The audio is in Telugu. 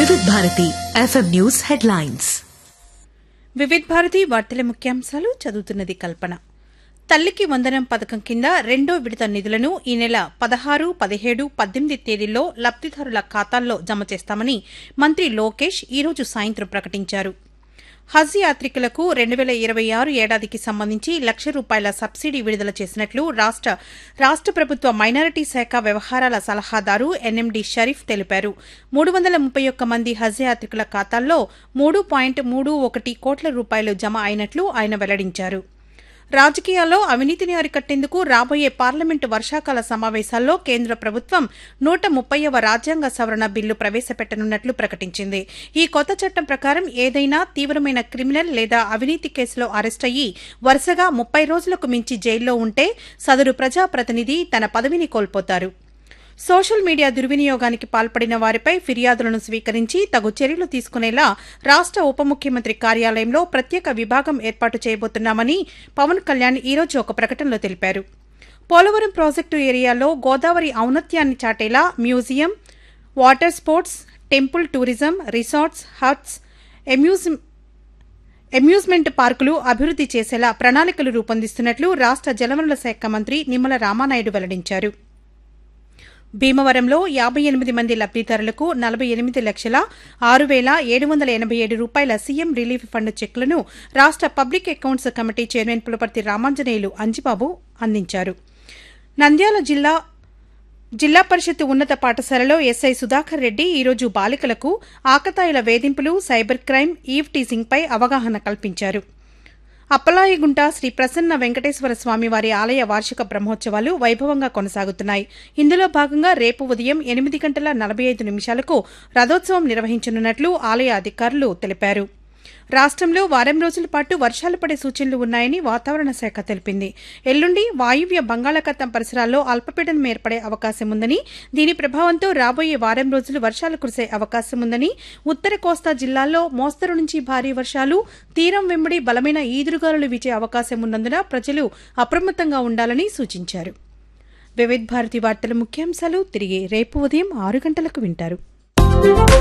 వివిధ Bharati FM news headlines Vividh Bharati వార్తల ముఖ్యాంశాలు చదువుతున్నది కల్పన తల్లికి వందనం పథకం కింద రెండో విడత నిధులను ఈ నెల పదహారు పదిహేడు పద్దెనిమిది తేదీల్లో లబ్దిదారుల ఖాతాల్లో జమ చేస్తామని మంత్రి లోకేష్ ఈరోజు సాయంత్రం ప్రకటించారు హజ్ యాత్రికులకు రెండు వేల ఇరవై ఆరు ఏడాదికి సంబంధించి లక్ష రూపాయల సబ్సిడీ విడుదల చేసినట్లు రాష్ట రాష్ట ప్రభుత్వ మైనారిటీ శాఖ వ్యవహారాల సలహాదారు ఎన్ఎండి షరీఫ్ తెలిపారు మూడు వందల ముప్పై ఒక్క మంది హజ్ యాత్రికుల ఖాతాల్లో మూడు పాయింట్ మూడు ఒకటి కోట్ల రూపాయలు జమ అయినట్లు ఆయన వెల్లడించారు రాజకీయాల్లో అవినీతిని అరికట్టేందుకు రాబోయే పార్లమెంటు వర్షాకాల సమావేశాల్లో కేంద్ర ప్రభుత్వం నూట ముప్పైవ రాజ్యాంగ సవరణ బిల్లు ప్రవేశపెట్టనున్నట్లు ప్రకటించింది ఈ కొత్త చట్టం ప్రకారం ఏదైనా తీవ్రమైన క్రిమినల్ లేదా అవినీతి కేసులో అరెస్ట్ అయ్యి వరుసగా ముప్పై రోజులకు మించి జైల్లో ఉంటే సదరు ప్రజాప్రతినిధి తన పదవిని కోల్పోతారు సోషల్ మీడియా దుర్వినియోగానికి పాల్పడిన వారిపై ఫిర్యాదులను స్వీకరించి తగు చర్యలు తీసుకునేలా రాష్ట ఉప ముఖ్యమంత్రి కార్యాలయంలో ప్రత్యేక విభాగం ఏర్పాటు చేయబోతున్నామని పవన్ కళ్యాణ్ ఈరోజు ఒక ప్రకటనలో తెలిపారు పోలవరం ప్రాజెక్టు ఏరియాలో గోదావరి ఔన్నత్యాన్ని చాటేలా museum water sports temple tourism resorts huts amuse amusement పార్కులు అభివృద్ది చేసేలా ప్రణాళికలు రూపొందిస్తున్నట్లు రాష్ట జలవనరుల శాఖ మంత్రి నిమ్మల రామానాయుడు వెల్లడించారు భీమవరంలో యాబై ఎనిమిది మంది లబ్దిదారులకు నలభై ఎనిమిది లక్షల ఆరు వేల ఏడు వందల ఎనభై ఏడు రూపాయల సీఎం రిలీఫ్ ఫండ్ చెక్లను రాష్ట public accounts committee chairman Pulaparthi Ramanjaneyulu Anjibabu అందించారు నంద్యాల జిల్లా జిల్లా పరిషత్ ఉన్నత పాఠశాలలో ఎస్ఐ సుధాకర్ రెడ్డి ఈరోజు బాలికలకు ఆకతాయిల వేధింపులు సైబర్ క్రైమ్ ఈవ్ టీజింగ్పై అవగాహన కల్పించారు అప్పలాయిగుంట శ్రీ ప్రసన్న వెంకటేశ్వర స్వామివారి ఆలయ వార్షిక బ్రహ్మోత్సవాలు వైభవంగా కొనసాగుతున్నాయి ఇందులో భాగంగా రేపు ఉదయం ఎనిమిది గంటల నలభై ఐదు నిమిషాలకు రథోత్సవం నిర్వహించనున్నట్లు ఆలయ అధికారులు తెలిపారు రాష్టంలో వారం రోజుల పాటు వర్షాలు పడే సూచనలు ఉన్నాయని వాతావరణ శాఖ తెలిపింది ఎల్లుండి వాయువ్య బంగాళాఖాతం పరిసరాల్లో అల్పపీడనం ఏర్పడే అవకాశం ఉందని దీని ప్రభావంతో రాబోయే వారం రోజులు వర్షాలు కురిసే అవకాశం ఉందని ఉత్తర కోస్తా జిల్లాల్లో మోస్తరు నుంచి భారీ వర్షాలు తీరం వెంబడి బలమైన ఈదురుగాలులు వీచే అవకాశం ఉన్నందున ప్రజలు అప్రమత్తంగా ఉండాలని సూచించారు వివిధ్ భారతి వార్తల ముఖ్యాంశాలు తిరిగి రేపు ఉదయం ఆరు గంటలకు వింటారు